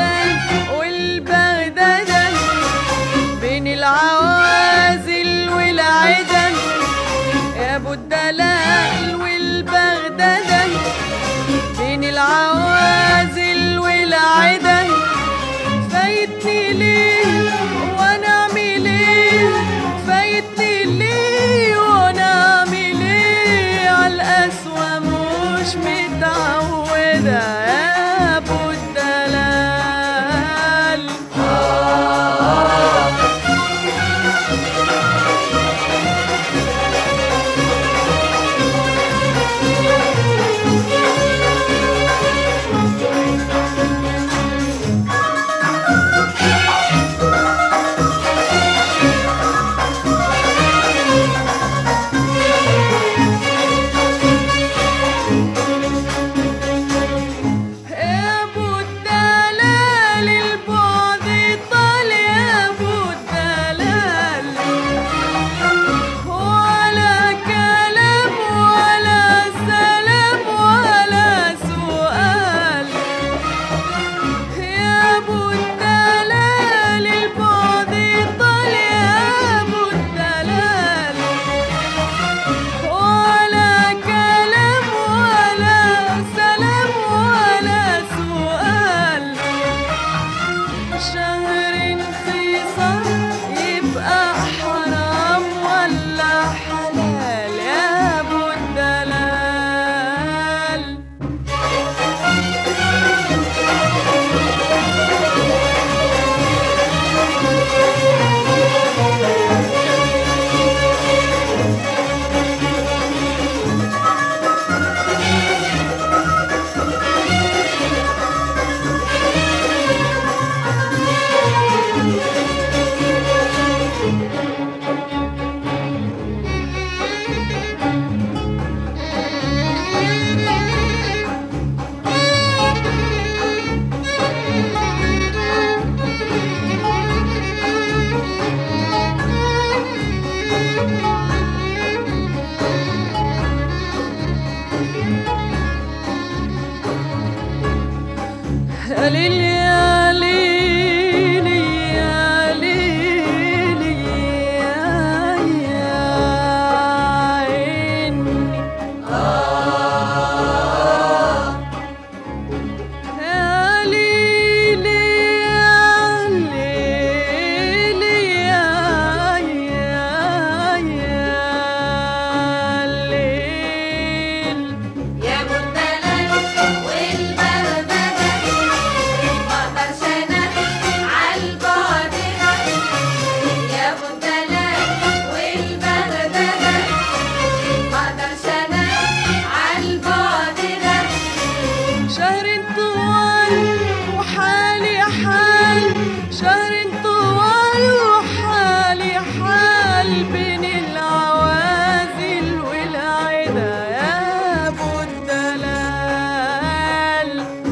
الدلال والبغدادة بين العوازل والعدا يا ابو الدلال والبغدادة بين العوازل والعدا فايتني ليه وانا اعمل ايه فايتني ليه وانا اعمل ايه على القسوة مش متعودة يا ابو الدلال يا ابو الدلال البعد طال يا ابو الدلال ولا كلام ولا سلام ولا سؤال يا ابو الدلال البعد طال يا ابو الدلال ولا كلام ولا سلام ولا سؤال شهر انخصام يبقى حرام ولا حلال يا ابو الدلال يا ليل يا ليل يا ليل يا يا عيني يا ليل يا ليل يا يا يا ليل يا ابو الدلال والبغدادة ما اقدرش انا عالبعد يا ابو الدلال والبغدادة ما اقدرش انا عالبعد شهر طوال وحالي حال شهر طوال وحالي حال بين العوازل والعدا يا ابو الدلال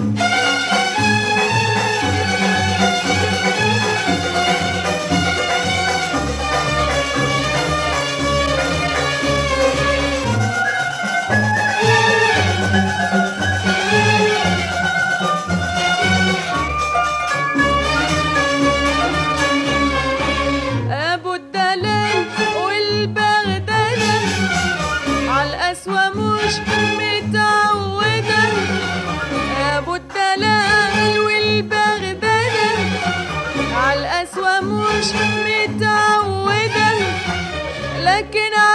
ابو الدلال والبغدادة عالقسوة مش متعودة ابو الدلال والبغدادة عالقسوة مش متعودة لكن